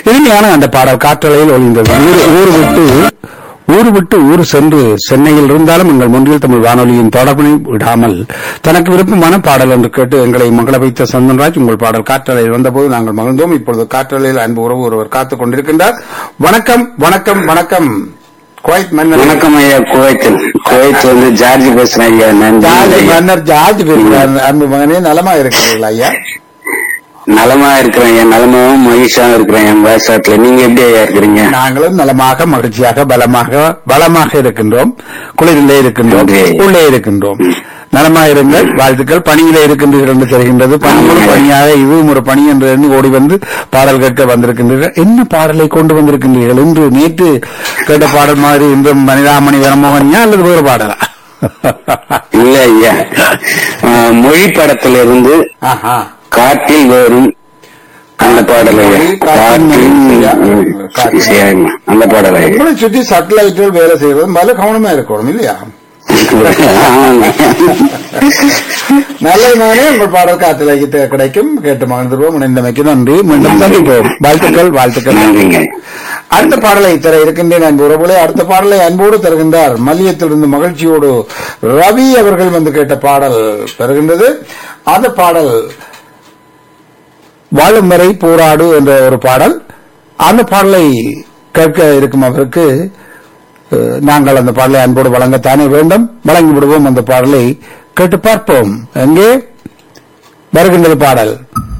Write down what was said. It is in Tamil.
இனிமையான அந்த பாடல் காற்றலையில் ஒளிந்தது ஊர் ஊர் விட்டு ஊர் விட்டு ஊர் சென்று சென்னையில் இருந்தாலும் எங்கள் முன்றில் தமிழ் வானொலியின் தொடர்பினை விடாமல் தனக்கு விருப்பமான பாடல் என்று கேட்டு எங்களை மகள வைத்த சந்தன்ராஜ் உங்கள் பாடல் காற்றலையில் வந்தபோது நாங்கள் மகிழ்ந்தோம் இப்பொழுது காற்றலையில் அன்பு உறவு ஒருவர் காத்துக் கொண்டிருக்கின்றார் வணக்கம் வணக்கம் வணக்கம் குவைத் மன்னர் வணக்கம் ஐயா குவைத் குவைத் வந்து ஜார்ஜ் பேசுறேன் ஐயா நன்றி ஜார்ஜ் ஐயா. மன்னர் ஜார்ஜ் பேசுகிறார் அன்பு மகனே நலமா இருக்கிறீர்களா ஐயா நலமா இருக்கிறேன் ஐயா நலமாவும் மகிழ்ச்சியாவும் இருக்கிறேன் என் விவசாயத்துல நீங்க எப்படி ஐயா இருக்கிறீங்க நாங்களும் நலமாக மகிழ்ச்சியாக பலமாக பலமாக இருக்கின்றோம் குளிரிலே இருக்கின்றோம் நன்றி. உள்ளே இருக்கின்றோம் நலமாக இருங்கள் வாழ்த்துக்கள் பணியிலே இருக்கின்றீர்கள் என்று தெரிகின்றது பணி ஒரு பணியாக இதுவும் ஒரு பணி என்று எண்ணி ஓடி வந்து பாடல் கேட்க வந்திருக்கின்றீர்கள் என்ன பாடலை கொண்டு வந்திருக்கின்றீர்கள் இன்று நேற்று கேட்ட பாடல் மாதிரி இன்றும் மனிதாமணி வரமோகனியா அல்லது வேறு பாடலா இல்ல ஐயா ஆஹ், மொழி படத்துல இருந்து ஆஹா காட்டில் வரும் அந்த பாடல் ஐயா காட்டில் காட்டில் வரும் ம், காட்டில் சரி, ஐயா. அந்த பாடல் ஐயா உங்களை சுற்றி சட்டலைட்டுகள் வேலை செய்வது பல கவனமா இருக்கணும் இல்லையா ஆமாங்க. நல்ல நானே உங்கள் பாடல் காத்திலைக்கு கிடைக்கும் கேட்டு மகிழ்ந்துருவோம் இணைந்தமைக்கு நன்றி மீண்டும் சந்திப்போம் வாழ்த்துக்கள் வாழ்த்துக்கள் நன்றிங்க அடுத்த பாடலை தர இருக்கின்றேன் அன்பு உறவுகளே அடுத்த பாடலை அன்போடு தருகின்றார் மல்லியத்திலிருந்து மகிழ்ச்சியோடு ரவி அவர்கள் வந்து கேட்ட பாடல் பெறுகின்றது அந்த பாடல் வாழும் வரை போராடு என்ற ஒரு பாடல் அந்த பாடலை கேட்க இருக்கும் அவருக்கு அஹ், நாங்கள் அந்த பாடலை அன்போடு வழங்கத்தானே வேண்டும் வழங்கி விடுவோம் அந்த பாடலை கேட்டு பார்ப்போம் எங்கே வருகின்றது பாடல்